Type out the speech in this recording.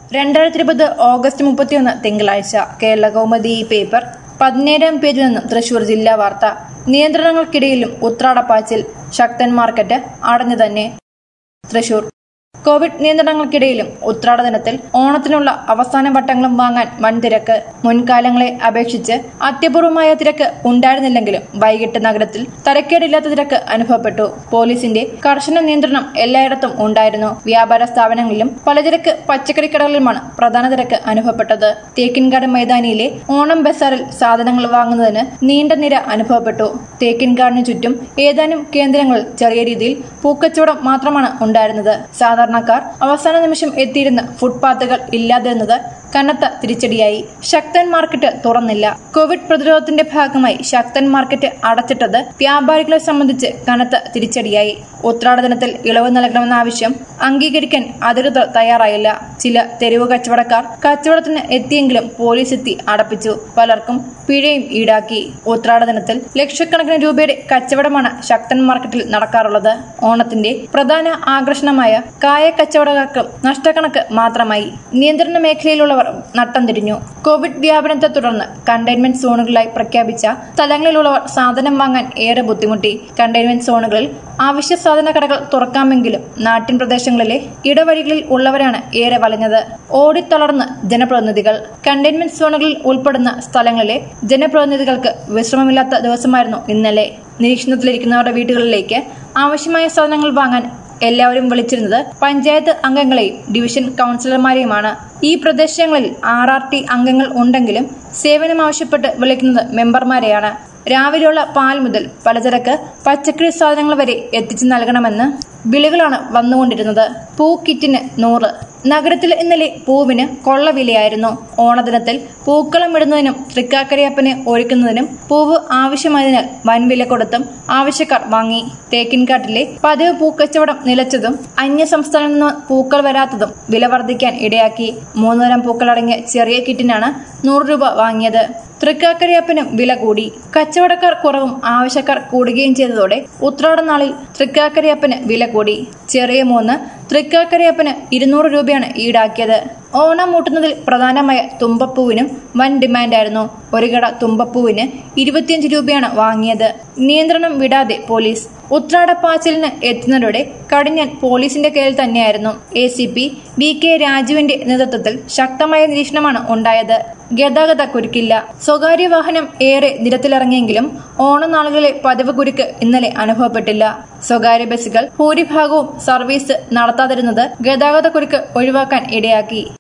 രണ്ടായിരത്തി ഇരുപത് ഓഗസ്റ്റ് മുപ്പത്തിയൊന്ന് തിങ്കളാഴ്ച കേരള കൗമുദി ഈ പേപ്പർ പതിനേഴാം പേജിൽ നിന്നും തൃശൂർ ജില്ലാ വാർത്ത നിയന്ത്രണങ്ങൾക്കിടയിലും ഉത്രാടപ്പാച്ചിൽ ശക്തൻ മാർക്കറ്റ് അടഞ്ഞു തന്നെ തൃശൂർ കോവിഡ് നിയന്ത്രണങ്ങൾക്കിടയിലും ഉത്രാട ദിനത്തിൽ ഓണത്തിനുള്ള അവസാന വട്ടങ്ങളും വാങ്ങാൻ വൻ തിരക്ക് മുൻകാലങ്ങളെ അപേക്ഷിച്ച് അത്യപൂർവമായ തിരക്ക് ഉണ്ടായിരുന്നില്ലെങ്കിലും വൈകിട്ട് നഗരത്തിൽ തരക്കേടില്ലാത്ത തിരക്ക് അനുഭവപ്പെട്ടു പോലീസിന്റെ കർശന നിയന്ത്രണം എല്ലായിടത്തും ഉണ്ടായിരുന്നു വ്യാപാര സ്ഥാപനങ്ങളിലും പലചരക്ക് പച്ചക്കറി കടകളിലുമാണ് പ്രധാന തിരക്ക് അനുഭവപ്പെട്ടത് തേക്കിൻകാട് മൈതാനിയിലെ ഓണം ബസാറിൽ സാധനങ്ങൾ വാങ്ങുന്നതിന് നീണ്ട നിര അനുഭവപ്പെട്ടു തേക്കിൻകാടിനു ചുറ്റും ഏതാനും കേന്ദ്രങ്ങളിൽ ചെറിയ രീതിയിൽ പൂക്കച്ചവടം മാത്രമാണ് ഉണ്ടായിരുന്നത് സാധാരണക്കാർ അവസാന നിമിഷം എത്തിയിരുന്ന ഫുട്പാത്തുകൾ ഇല്ലാതിരുന്നത് കനത്ത തിരിച്ചടിയായി ശക്തൻ മാർക്കറ്റ് തുറന്നില്ല കോവിഡ് പ്രതിരോധത്തിന്റെ ഭാഗമായി ശക്തൻ മാർക്കറ്റ് അടച്ചിട്ടത് വ്യാപാരികളെ സംബന്ധിച്ച് കനത്ത തിരിച്ചടിയായി ഉത്രാട ദിനത്തിൽ ഇളവ് നൽകണമെന്ന ആവശ്യം അംഗീകരിക്കാൻ അധികൃതർ തയ്യാറായില്ല ചില തെരുവ് കച്ചവടക്കാർ കച്ചവടത്തിന് എത്തിയെങ്കിലും പോലീസ് എത്തി അടപ്പിച്ചു പലർക്കും പിഴയും ഈടാക്കി ഉത്രാട ദിനത്തിൽ ലക്ഷക്കണക്കിന് രൂപയുടെ കച്ചവടമാണ് ശക്തൻ മാർക്കറ്റിൽ നടക്കാറുള്ളത് ഓണത്തിന്റെ പ്രധാന ആകർഷണമായ കായ കച്ചവടക്കാർക്ക് നഷ്ടക്കണക്ക് മാത്രമായി നിയന്ത്രണ മേഖലയിലുള്ളവർ നട്ടം തിരിഞ്ഞു കോവിഡ് വ്യാപനത്തെ തുടർന്ന് കണ്ടെയ്ൻമെന്റ് സോണുകളായി പ്രഖ്യാപിച്ച സ്ഥലങ്ങളിലുള്ളവർ സാധനം വാങ്ങാൻ ഏറെ ബുദ്ധിമുട്ടി കണ്ടെയ്ൻമെന്റ് സോണുകളിൽ അവശ്യ സാധന കടകൾ തുറക്കാമെങ്കിലും നാട്ടിൻ പ്രദേശങ്ങളിലെ ഇടവഴികളിൽ ഉള്ളവരാണ് ഏറെ വലഞ്ഞത് ഓടിത്തളർന്ന് ജനപ്രതിനിധികൾ കണ്ടെയ്ൻമെന്റ് സോണുകളിൽ ഉൾപ്പെടുന്ന സ്ഥലങ്ങളിലെ ജനപ്രതിനിധികൾക്ക് വിശ്രമമില്ലാത്ത ദിവസമായിരുന്നു ഇന്നലെ നിരീക്ഷണത്തിലിരിക്കുന്നവരുടെ വീടുകളിലേക്ക് ആവശ്യമായ സാധനങ്ങൾ വാങ്ങാൻ എല്ലാവരും വിളിച്ചിരുന്നത് പഞ്ചായത്ത് അംഗങ്ങളെയും ഡിവിഷൻ കൗൺസിലർമാരെയുമാണ് ഈ പ്രദേശങ്ങളിൽ ആർ ആർ ടി അംഗങ്ങൾ ഉണ്ടെങ്കിലും സേവനം ആവശ്യപ്പെട്ട് വിളിക്കുന്നത് മെമ്പർമാരെയാണ് രാവിലെയുള്ള പാൽ മുതൽ പലചരക്ക് പച്ചക്കറി സാധനങ്ങൾ വരെ എത്തിച്ചു നൽകണമെന്ന് വിളികളാണ് വന്നുകൊണ്ടിരുന്നത് പൂ കിറ്റിന് നൂറ് നഗരത്തിൽ ഇന്നലെ പൂവിന് കൊള്ളവിലയായിരുന്നു ഓണദിനത്തിൽ പൂക്കളം ഇടുന്നതിനും തൃക്കാക്കരയപ്പനെ ഒരുക്കുന്നതിനും പൂവ് ആവശ്യമായതിനാൽ വൻവില കൊടുത്തും ആവശ്യക്കാർ വാങ്ങി തേക്കിൻകാട്ടിലെ പതിവ് പൂക്കച്ചവടം നിലച്ചതും അന്യ സംസ്ഥാനത്ത് നിന്ന് പൂക്കൾ വരാത്തതും വില വർദ്ധിക്കാൻ ഇടയാക്കി മൂന്നുതരം പൂക്കളടങ്ങിയ ചെറിയ കിറ്റിനാണ് നൂറ് രൂപ വാങ്ങിയത് തൃക്കാക്കരയപ്പനും വില കൂടി കച്ചവടക്കാർ കുറവും ആവശ്യക്കാർ കൂടുകയും ചെയ്തതോടെ ഉത്രാടനാളിൽ തൃക്കാക്കരയപ്പന് വില കൂടി ചെറിയ മൂന്ന് തൃക്കാക്കരയപ്പന് ഇരുന്നൂറ് രൂപയാണ് ഈടാക്കിയത് ഓണം മൂട്ടുന്നതിൽ പ്രധാനമായ തുമ്പപ്പൂവിനും വൻ ഡിമാൻഡായിരുന്നു ഒരു കട തുമ്പപ്പൂവിന് ഇരുപത്തിയഞ്ച് രൂപയാണ് വാങ്ങിയത് നിയന്ത്രണം വിടാതെ പോലീസ് ഉത്രാടപ്പാച്ചിലിന് എത്തുന്നതോടെ കടിഞ്ഞാൻ പോലീസിന്റെ കയ്യിൽ തന്നെയായിരുന്നു A C P V K രാജുവിന്റെ നേതൃത്വത്തിൽ ശക്തമായ നിരീക്ഷണമാണ് ഉണ്ടായത് ഗതാഗത കുരുക്കില്ല സ്വകാര്യ വാഹനം ഏറെ നിരത്തിലിറങ്ങിയെങ്കിലും ഓണനാളുകളിലെ പതിവ് കുരുക്ക് ഇന്നലെ അനുഭവപ്പെട്ടില്ല സ്വകാര്യ ബസ്സുകൾ ഭൂരിഭാഗവും സർവീസ് നടത്താതിരുന്നത് ഗതാഗത കുരുക്ക് ഒഴിവാക്കാൻ ഇടയാക്കി